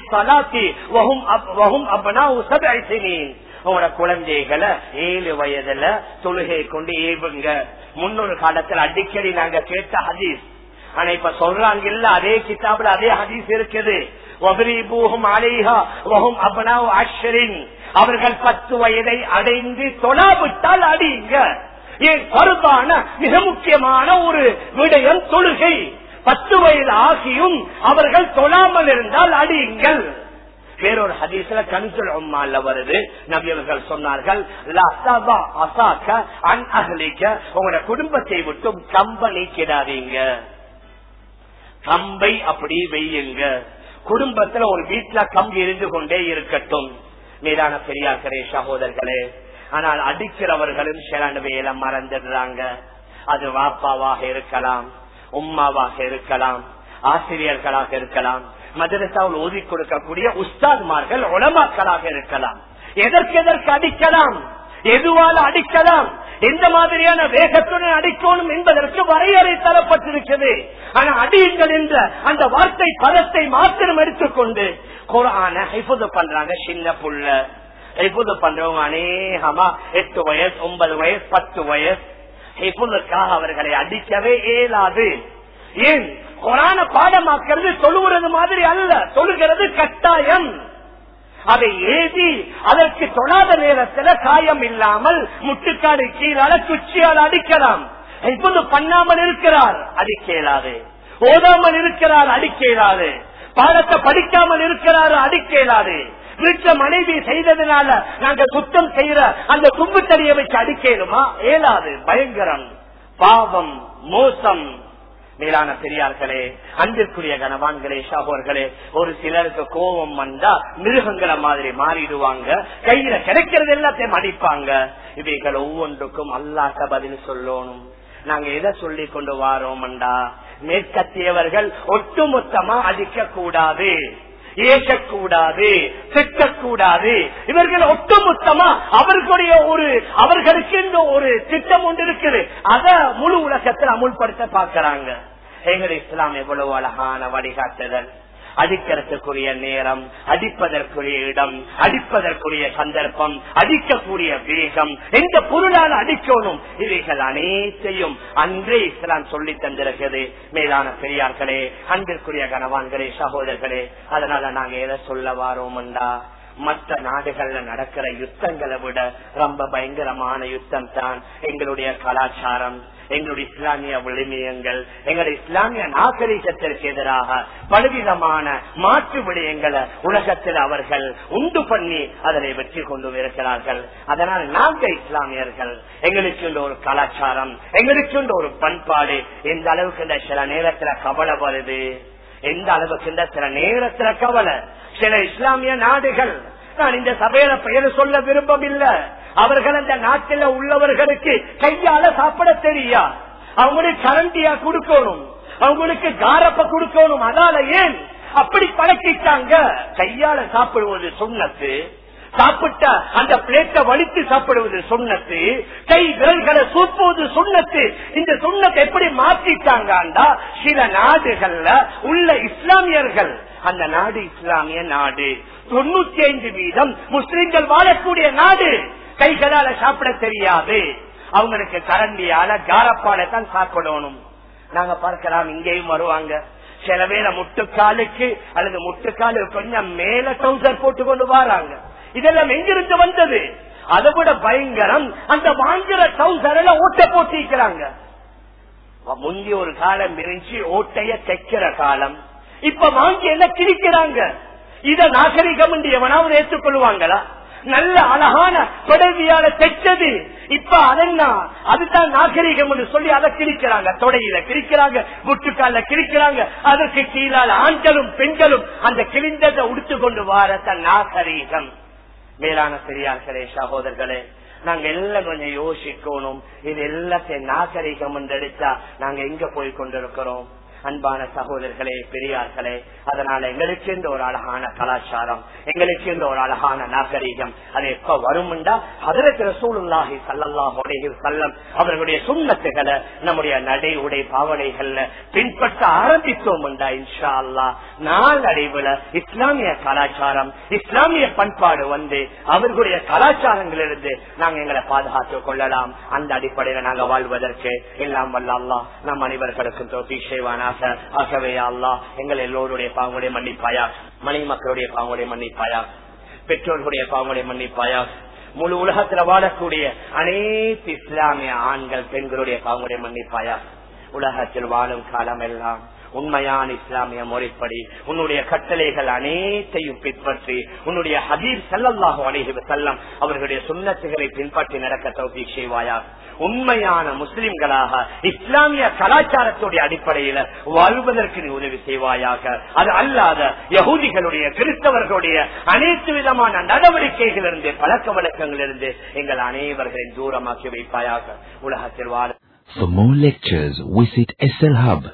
S1: உங்களோட குழந்தைகளை ஏழு வயதுல தொழுகை கொண்டு ஏவுங்க முன்னொரு காலத்துல அடிக்கடி நாங்க கேட்ட ஹதீஸ் ஆனா இப்ப சொல்றாங்க இல்ல அதே கிதாபுல அதே ஹதீஸ் இருக்குது அவர்கள் பத்து வயதை அடைந்து தொழாவிட்டால் அடியுங்க ஏன் பருவான மிக முக்கியமான ஒரு விடயம் தொழுகை பத்து வயது ஆகியும் அவர்கள் தொழாமல் இருந்தால் அடியுங்கள் வேறொரு ஹதீஸ்ல கன்சுல் உம்மால வருது நபி அவர்கள் சொன்னார்கள் உங்களோட குடும்பத்தை விட்டும் கம்ப நீக்கிடாதீங்க கம்பை அப்படி வெய்யுங்க குடும்பத்துல ஒரு வீட்டுல கம்பு இருந்து கொண்டே இருக்கட்டும் மீதான பெரியார்களே சகோதரர்களே ஆனால் அடிக்கிறவர்களும் சில வேலை மறந்துடுறாங்க அது வாப்பாவாக இருக்கலாம் உம்மாவாக இருக்கலாம் ஆசிரியர்களாக இருக்கலாம் மதரசாவில் ஓதி கொடுக்கக்கூடிய உஸ்தாத்மார்கள் உலமாக்களாக இருக்கலாம் எதற்கு எதற்கு அடிக்கலாம் எதுவால அடிக்கலாம் எந்த மாதிரியான வேகத்துடன் அடிக்கணும் என்பதற்கு வரையறை தரப்பட்டிருக்கிறது ஆனா அடியுங்கள் என்ற அந்த வார்த்தை பதத்தை மாத்திரம் எடுத்துக்கொண்டு குரான ஹைபுது பண்றாங்க சின்ன புள்ள ஹைபுது பண்றவங்க அநேகமா எட்டு வயசு ஒன்பது வயசு பத்து வயசு ஹைபுதுக்காக அவர்களை அடிக்கவே இயலாது ஏன் குரான பாடமாக்குறது தொழுகிறது மாதிரி அல்ல தொழுகிறது கட்டாயம் அதை ஏதி அதற்கு தொழாத நேரத்துல காயம் இல்லாமல் முட்டுக்காடு கீழால குச்சியால் அடிக்கலாம் இப்போது பண்ணாமல் இருக்கிறார் அடிக்க இயலாது ஓதாமல் இருக்கிறார் அடிக்க இயலாது பாடத்தை படிக்காமல் இருக்கிறார் அடிக்க இயலாது வீட்டுல மனைவி செய்ததுனால நாங்க சுத்தம் செய்யற அந்த தும்பு தடியை வச்சு அடிக்கலுமா ஏலாது பயங்கரம் பாவம் மோசம் மேலான பெரியார்களே அன்பிற்குரிய கனவான்களே சகோர்களே ஒரு சிலருக்கு கோபம் வந்தா மிருகங்களை மாதிரி மாறிடுவாங்க கையில கிடைக்கிறது எல்லாத்தையும் அடிப்பாங்க இவைகள் ஒவ்வொன்றுக்கும் அல்லாட்ட பதில் சொல்லணும் நாங்க எதை சொல்லி கொண்டு வாரோம்டா மேற்கத்தியவர்கள் ஒட்டுமொத்தமா அடிக்க கூடாது ஏசக்கூடாது திட்டக்கூடாது இவர்கள் ஒட்டுமொத்தமா அவர்களுடைய ஒரு அவர்களுக்கு இந்த ஒரு திட்டம் ஒன்று இருக்குது அத முழு உலகத்தில் அமுல்படுத்த பாக்குறாங்க எங்கள் இஸ்லாம் எவ்வளவு அழகான வழிகாட்டுதல் அடிக்கிறதுக்குரிய நேரம் அடிப்பதற்குரிய இடம் அடிப்பதற்குரிய சந்தர்ப்பம் அடிக்கக்கூடிய வேகம் எந்த பொருளால் அடிக்கணும் இவைகள் அனைத்தையும் அன்றே இஸ்லாம் சொல்லி தந்திருக்கிறது மேலான பெரியார்களே அன்பிற்குரிய கனவான்களே சகோதரர்களே அதனால நாங்க எதை சொல்ல வாரோம்டா மற்ற நாடுகள்ல நடக்கிற யுத்தங்களை விட ரொம்ப பயங்கரமான யுத்தம் தான் எங்களுடைய கலாச்சாரம் எங்களுடைய இஸ்லாமிய விளிமியங்கள் எங்களுடைய இஸ்லாமிய நாகரிகத்திற்கு எதிராக பலவிதமான மாற்று விடயங்களை உலகத்தில் அவர்கள் உண்டு பண்ணி அதனை வெற்றி கொண்டு இருக்கிறார்கள் அதனால் நாங்க இஸ்லாமியர்கள் எங்களுக்கு ஒரு கலாச்சாரம் எங்களுக்கு ஒரு பண்பாடு எந்த அளவுக்கு இந்த சில நேரத்துல கவலை வருது எந்த அளவுக்கு இந்த சில நேரத்துல கவலை சில இஸ்லாமிய நாடுகள் நான் இந்த சபையில பெயர் சொல்ல விரும்பவில்லை அவர்கள் அந்த நாட்டில் உள்ளவர்களுக்கு கையால சாப்பிட தெரியா அவங்களுக்கு கரண்டியா கொடுக்கணும் அவங்களுக்கு காரப்ப கொடுக்கணும் அதால ஏன் அப்படி பழக்கிட்டாங்க கையால சாப்பிடுவது சுண்ணத்து சாப்பிட்ட அந்த பிளேட்டை வலித்து சாப்பிடுவது சுண்ணத்து கை விரல்களை சூப்புவது சுண்ணத்து இந்த சுண்ணத்தை எப்படி மாத்திட்டாங்கண்டா சில நாடுகள்ல உள்ள இஸ்லாமியர்கள் அந்த நாடு இஸ்லாமிய நாடு தொண்ணூத்தி ஐந்து வீதம் முஸ்லிம்கள் வாழக்கூடிய நாடு கைகளால சாப்பிட தெரியாது அவங்களுக்கு கரண்டியால காரப்பால தான் சாப்பிடணும் நாங்க பார்க்கலாம் இங்கேயும் வருவாங்க சில பேரை முட்டுக்காலுக்கு அல்லது முட்டுக்காலு கொஞ்சம் மேல டவுசர் போட்டு கொண்டு வராங்க இதெல்லாம் எங்கிருந்து வந்தது அதை விட பயங்கரம் அந்த வாங்குற டவுசர்ல ஓட்ட போட்டிருக்கிறாங்க முந்தி ஒரு காலம் இருந்துச்சு ஓட்டைய தைக்கிற காலம் இப்ப வாங்கி என்ன கிழிக்கிறாங்க இத நாகரிகம் என்று எவனாவது ஏற்றுக்கொள்வாங்களா நல்ல அழகான தொடர்பியால தைச்சது இப்ப அதென்ன அதுதான் நாகரிகம் என்று சொல்லி அதை கிழிக்கிறாங்க தொடையில கிழிக்கிறாங்க முட்டுக்கால கிழிக்கிறாங்க அதற்கு கீழால் ஆண்களும் பெண்களும் அந்த கிழிந்ததை உடுத்து கொண்டு வாரத்த நாகரீகம் மேலான பெரியார்களே சகோதரர்களே நாங்க எல்லாம் கொஞ்சம் யோசிக்கணும் இது எல்லாத்தையும் நாகரிகம் என்று எடுத்தா நாங்க எங்க போய் கொண்டிருக்கிறோம் அன்பான சகோதரர்களே பெரியார்களே அதனால எங்களுக்கு இந்த ஒரு அழகான கலாச்சாரம் எங்களுக்கு இந்த ஒரு அழகான நாகரீகம் அது எப்ப வரும்டா அதற்கு ரசூலுல்லாஹி சல்லல்லாஹு அலைஹி வஸல்லம் அவர்களுடைய சுண்ணத்துகளை நம்முடைய நடை உடை பாவனைகள்ல பின்பற்ற ஆரம்பித்தோம் இன்ஷா அல்லாஹ் நாளடைவுல இஸ்லாமிய கலாச்சாரம் இஸ்லாமிய பண்பாடு வந்து அவர்களுடைய கலாச்சாரங்களிலிருந்து நாங்க எங்களை பாதுகாத்துக் கொள்ளலாம் அந்த அடிப்படையில நாங்க வாழ்வதற்கு எல்லாம் வல்ல அல்லாஹ் நம் அனைவர்களுக்கும் தோப்பி செய்வானாக ஆகவே அல்லாஹ் எங்கள் எல்லோருடைய பாவங்களுடைய மன்னிப்பாயா மனைவி மக்களுடைய பாவங்களுடைய மன்னிப்பாயா பெற்றோர்களுடைய பாவங்களுடைய மன்னிப்பாயா முழு உலகத்துல வாழக்கூடிய அனைத்து இஸ்லாமிய ஆண்கள் பெண்களுடைய பாவங்களுடைய மன்னிப்பாயா உலகத்தில் வாழும் காலம் எல்லாம் உண்மையான இஸ்லாமிய முறைப்படி உன்னுடைய கட்டளைகள் அனைத்தையும் பின்பற்றி உன்னுடைய ஹபீர் செல்லல்லாக அணைகி செல்லம் அவர்களுடைய சுண்ணத்துகளை பின்பற்றி நடக்க தௌபி செய்வாயா உண்மையான முஸ்லிம்களாக இஸ்லாமிய கலாச்சாரத்துடைய அடிப்படையில வாழ்வதற்கு நீ உதவி செய்வாயாக அது அல்லாத யகூதிகளுடைய கிறிஸ்தவர்களுடைய அனைத்து விதமான நடவடிக்கைகளிலிருந்து பழக்க வழக்கங்களிலிருந்து எங்கள் அனைவர்களின் தூரமாக்கி வைப்பாயாக உலகத்தில் வாழ
S2: For more lectures, visit SLHub,